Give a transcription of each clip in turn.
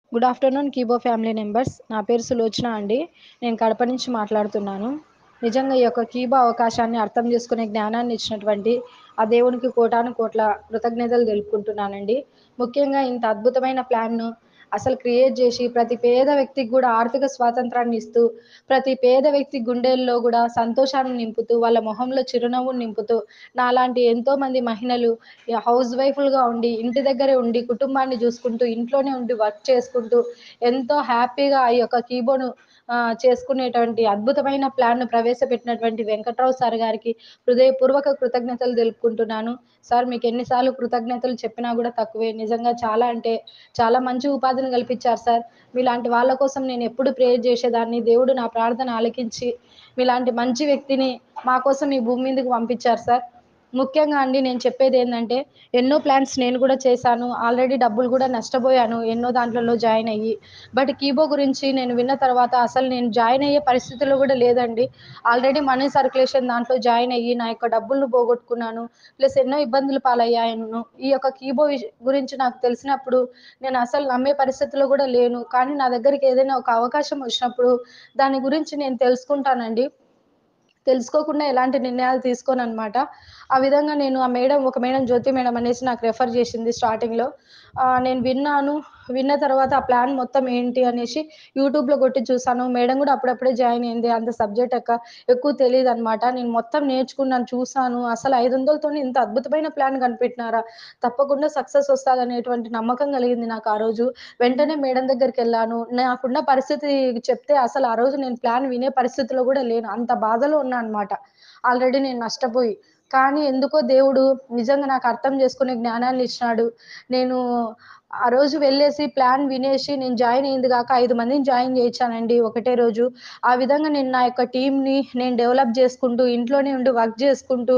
good afternoon కీబో family members నా పేరు సులోచన అండి నేను కడప నుంచి మాట్లాడుతున్నాను నిజంగా ఈ యొక్క కీబో అవకాశాన్ని అర్థం చేసుకునే జ్ఞానాన్ని ఇచ్చినటువంటి ఆ దేవునికి కోటాను కోట్ల కృతజ్ఞతలు తెలుపుకుంటున్నానండి ముఖ్యంగా ఇంత అద్భుతమైన ప్లాన్ను అసలు క్రియేట్ చేసి ప్రతి పేద వ్యక్తికి కూడా ఆర్థిక స్వాతంత్రాన్ని ఇస్తూ ప్రతి పేద వ్యక్తి గుండెల్లో కూడా సంతోషాన్ని నింపుతూ వాళ్ళ మొహంలో చిరునవ్వును నింపుతూ నాలాంటి ఎంతో మంది మహిళలు హౌస్ వైఫ్లుగా ఉండి ఇంటి దగ్గరే ఉండి కుటుంబాన్ని చూసుకుంటూ ఇంట్లోనే ఉండి వర్క్ చేసుకుంటూ ఎంతో హ్యాపీగా ఈ యొక్క కీబోర్డ్ను చేసుకునేటువంటి అద్భుతమైన ప్లాన్ను ప్రవేశపెట్టినటువంటి వెంకట్రావు సార్ గారికి హృదయపూర్వక కృతజ్ఞతలు తెలుపుకుంటున్నాను సార్ మీకు ఎన్నిసార్లు కృతజ్ఞతలు చెప్పినా కూడా తక్కువే నిజంగా చాలా అంటే చాలా మంచి ఉపాధిని కల్పించారు సార్ మీలాంటి వాళ్ళ కోసం నేను ఎప్పుడు ప్రేయర్ చేసేదాన్ని దేవుడు నా ప్రార్థన ఆలకించి మీలాంటి మంచి వ్యక్తిని మా కోసం ఈ భూమి మీదకి పంపించారు సార్ ముఖ్యంగా అండి నేను చెప్పేది ఏంటంటే ఎన్నో ప్లాన్స్ నేను కూడా చేశాను ఆల్రెడీ డబ్బులు కూడా నష్టపోయాను ఎన్నో దాంట్లలో జాయిన్ అయ్యి బట్ కీబో గురించి నేను విన్న తర్వాత అసలు నేను జాయిన్ అయ్యే పరిస్థితిలో కూడా లేదండి ఆల్రెడీ మనీ సర్క్యులేషన్ దాంట్లో జాయిన్ అయ్యి నా యొక్క డబ్బులను పోగొట్టుకున్నాను ప్లస్ ఎన్నో ఇబ్బందులు పాలయ్యాను ఈ యొక్క కీబో గురించి నాకు తెలిసినప్పుడు నేను అసలు నమ్మే పరిస్థితిలో కూడా లేను కానీ నా దగ్గరికి ఏదైనా ఒక అవకాశం వచ్చినప్పుడు దాని గురించి నేను తెలుసుకుంటానండి తెలుసుకోకుండా ఎలాంటి నిర్ణయాలు తీసుకోను అనమాట ఆ విధంగా నేను ఆ మేడం ఒక మేడం జ్యోతి మేడం అనేసి నాకు రెఫర్ చేసింది స్టార్టింగ్లో నేను విన్నాను విన్న తర్వాత ఆ ప్లాన్ మొత్తం ఏంటి అనేసి యూట్యూబ్లో కొట్టి చూసాను మేడం కూడా అప్పుడప్పుడే జాయిన్ అయింది అంత సబ్జెక్ట్ ఎక్క ఎక్కువ తెలియదు అనమాట నేను మొత్తం నేర్చుకున్నాను చూసాను అసలు ఐదు వందలతో ఇంత అద్భుతమైన ప్లాన్ కనిపెట్టినారా తప్పకుండా సక్సెస్ వస్తుంది అనేటువంటి నమ్మకం కలిగింది నాకు ఆ రోజు వెంటనే మేడం దగ్గరికి వెళ్ళాను నాకున్న పరిస్థితి చెప్తే అసలు ఆ రోజు నేను ప్లాన్ వినే పరిస్థితిలో కూడా లేను అంత బాధలో ఉన్నా అనమాట ఆల్రెడీ నేను నష్టపోయి కానీ ఎందుకో దేవుడు నిజంగా నాకు అర్థం చేసుకునే జ్ఞానాన్ని ఇచ్చినాడు నేను ఆ రోజు వెళ్ళేసి ప్లాన్ వినేసి నేను జాయిన్ అయింది కాక ఐదు మందిని జాయిన్ చేయించానండి ఒకటే రోజు ఆ విధంగా నేను నా యొక్క టీంని నేను డెవలప్ చేసుకుంటూ ఇంట్లోనే ఉండి వర్క్ చేసుకుంటూ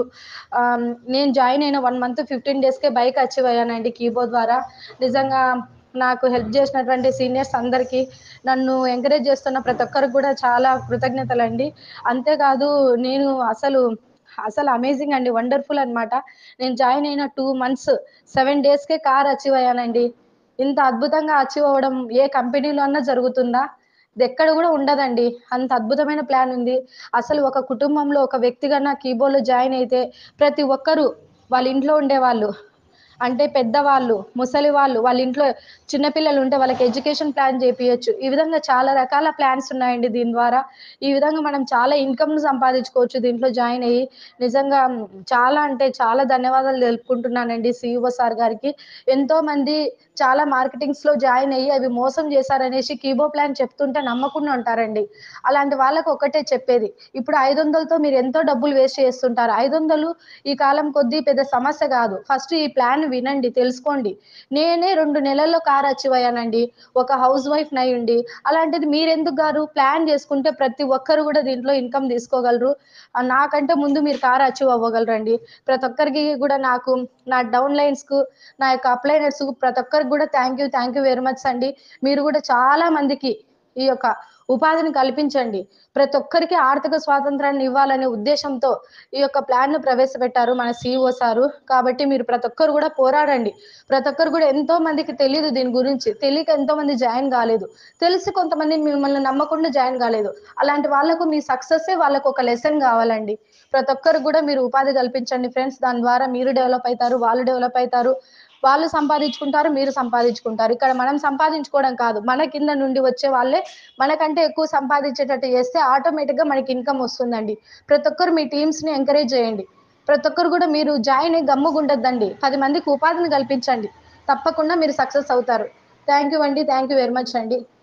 నేను జాయిన్ అయిన వన్ మంత్ ఫిఫ్టీన్ డేస్కే బైక్ అచీవ్ అయ్యానండి కీబోర్డ్ ద్వారా నిజంగా నాకు హెల్ప్ చేసినటువంటి సీనియర్స్ అందరికీ నన్ను ఎంకరేజ్ చేస్తున్న ప్రతి ఒక్కరికి కూడా చాలా కృతజ్ఞతలు అండి అంతేకాదు నేను అసలు అసలు అమేజింగ్ అండి వండర్ఫుల్ అనమాట నేను జాయిన్ అయిన టూ మంత్స్ సెవెన్ డేస్కే కార్ అచీవ్ అయ్యానండి ఇంత అద్భుతంగా అచీవ్ అవ్వడం ఏ కంపెనీలో అన్నా జరుగుతుందా ఇది ఎక్కడ కూడా ఉండదండి అంత అద్భుతమైన ప్లాన్ ఉంది అసలు ఒక కుటుంబంలో ఒక వ్యక్తిగా నా కీబోర్డ్లో జాయిన్ అయితే ప్రతి ఒక్కరూ వాళ్ళ ఇంట్లో ఉండేవాళ్ళు అంటే పెద్దవాళ్ళు ముసలి వాళ్ళు వాళ్ళ ఇంట్లో చిన్నపిల్లలు ఉంటే వాళ్ళకి ఎడ్యుకేషన్ ప్లాన్ చేపించచ్చు ఈ విధంగా చాలా రకాల ప్లాన్స్ ఉన్నాయండి దీని ద్వారా ఈ విధంగా మనం చాలా ఇన్కమ్ను సంపాదించుకోవచ్చు దీంట్లో జాయిన్ అయ్యి నిజంగా చాలా అంటే చాలా ధన్యవాదాలు తెలుపుకుంటున్నానండి సిఇఓ సార్ గారికి ఎంతోమంది చాలా మార్కెటింగ్స్లో జాయిన్ అయ్యి అవి మోసం చేశారనేసి కీబో ప్లాన్ చెప్తుంటే నమ్మకుండా ఉంటారండి అలాంటి వాళ్ళకు ఒకటే చెప్పేది ఇప్పుడు ఐదు వందలతో మీరు ఎంతో డబ్బులు వేస్ట్ చేస్తుంటారు ఐదు వందలు ఈ కాలం కొద్దీ పెద్ద సమస్య కాదు ఫస్ట్ ఈ ప్లాన్ వినండి తెలుసుకోండి నేనే రెండు నెలల్లో కార్ అచీవ్ అయ్యానండి ఒక హౌస్ వైఫ్ నయ్యండి అలాంటిది మీరెందుకు గారు ప్లాన్ చేసుకుంటే ప్రతి ఒక్కరు కూడా దీంట్లో ఇన్కమ్ తీసుకోగలరు నాకంటే ముందు మీరు కార్ అచీవ్ అవ్వగలరండి ప్రతి ఒక్కరికి కూడా నాకు నా డౌన్ లైన్స్కు నా యొక్క అప్లైనర్స్ ప్రతి ఒక్కరికి కూడా thank you thank you very much అండి మీరు కూడా చాలా మందికి ఈ యొక్క ఉపాధిని కల్పించండి ప్రతి ఒక్కరికి ఆర్థిక స్వాతంత్రాన్ని ఇవ్వాలనే ఉద్దేశంతో ఈ యొక్క ప్లాన్ను ప్రవేశపెట్టారు మన సిఇఓ సారు కాబట్టి మీరు ప్రతి ఒక్కరు కూడా పోరాడండి ప్రతి ఒక్కరు కూడా ఎంతో మందికి తెలియదు దీని గురించి తెలియక ఎంతో మంది జాయిన్ కాలేదు తెలిసి కొంతమంది మిమ్మల్ని నమ్మకుండా జాయిన్ కాలేదు అలాంటి వాళ్ళకు మీ సక్సెస్సే వాళ్ళకు ఒక లెసన్ కావాలండి ప్రతి ఒక్కరు కూడా మీరు ఉపాధి కల్పించండి ఫ్రెండ్స్ దాని ద్వారా మీరు డెవలప్ అవుతారు వాళ్ళు డెవలప్ అవుతారు వాళ్ళు సంపాదించుకుంటారు మీరు సంపాదించుకుంటారు ఇక్కడ మనం సంపాదించుకోవడం కాదు మన కింద నుండి వచ్చే వాళ్ళే మనకంటే ఎక్కువ సంపాదించేటట్టు చేస్తే ఆటోమేటిక్గా మనకి ఇన్కమ్ వస్తుందండి ప్రతి ఒక్కరు మీ టీమ్స్ని ఎంకరేజ్ చేయండి ప్రతి ఒక్కరు కూడా మీరు జాయిన్ అయ్యి గమ్ముగుండొద్దండి పది మందికి ఉపాధిని కల్పించండి తప్పకుండా మీరు సక్సెస్ అవుతారు థ్యాంక్ యూ అండి థ్యాంక్ యూ వెరీ మచ్ అండి